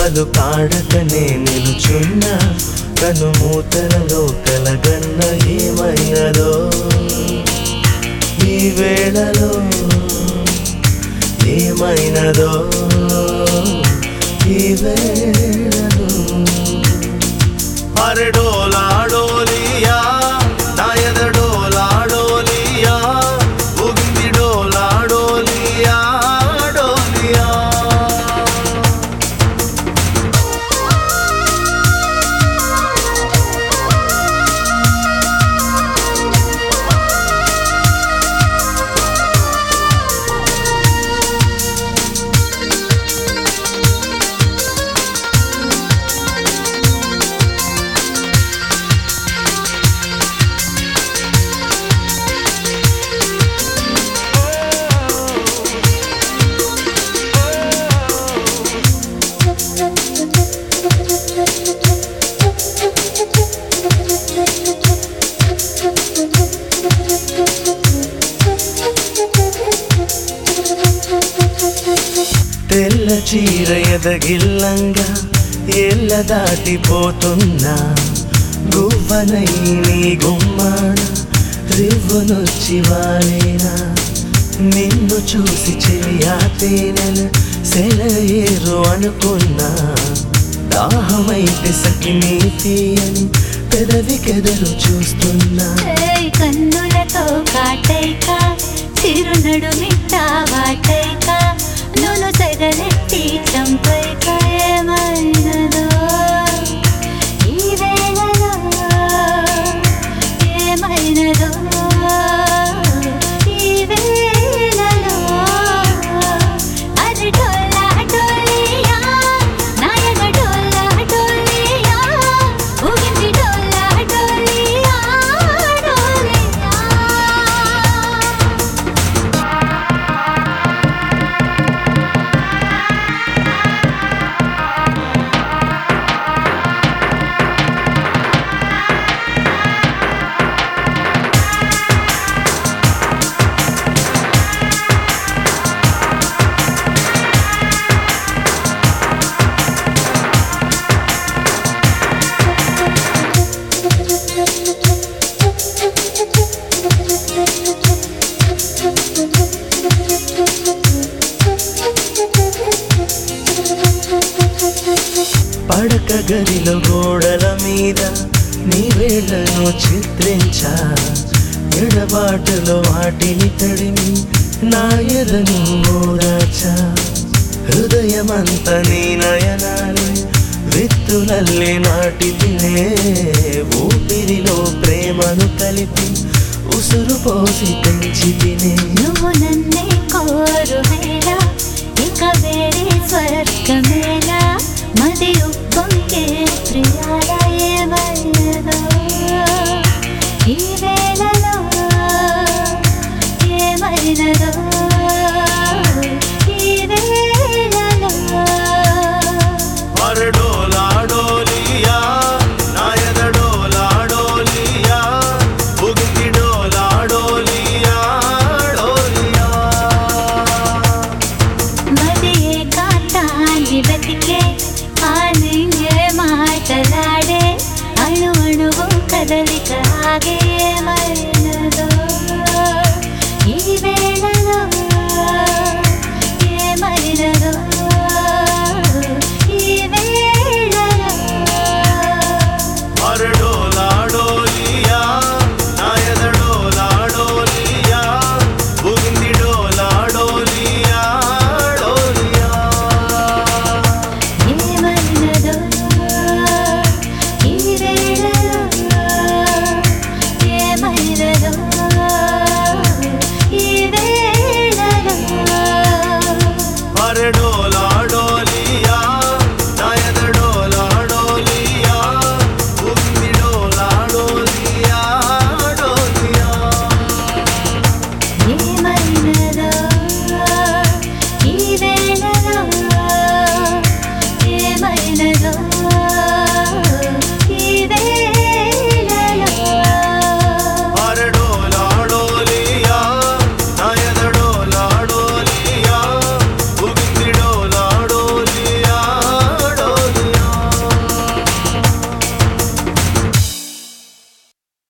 పలు కాడకనే నిలుచున్న కను మూతలలో కలగన్న ఏమైనదో ఈ వేళలో ఏమైనదో ఈ వేళలో అరే డోలా డోలియా నాయద డోలా డోలియా ఉగింది డోలా డోలియా డోలియా తెల్ల చీర ఎదగిల్లంగా ఎల్ల దాటిపోతున్నా గువ్వనై నీ గుమ్మాడ రివ్వునొచ్చి వాలేనా నిన్ను చూసి చెలియా తేనెల సెలయేరు అనుకున్నా దాహమైతే సకినీ తీయని పెదవి కెదరు చూస్తున్నా ఏయ్ కన్నులతో కాటైక చిరునడు మిట్ట వాటైక నును సెగలెత్తి చంపైక ఏమైనదో ఈ వేళలో ఏమైనదో ఈ వేళలో అది డోలా డోలియా నాయక డోలా డోలియా ఊగింది డోలా డోలియా డోలియా పడక గదిలో గోడల మీద నీ వేళ్లను చిత్రించా ఎడబాటులో వాటిని తడిమి నా ఎదను ఓదాచా హృదయమంత నీ నయనాలే విత్తులల్లి నాటి తినే ఊపిరిలో ప్రేమను కలిపి ఉసురు పోసి పెంచి తినే నువ్వు నన్నే కోరు వేళ ఇక వేరే స్వర్గమేళ మది ఉప్పొంగే ప్రియాల ఏమైనదో ఈ వేళలో ఏమైనదో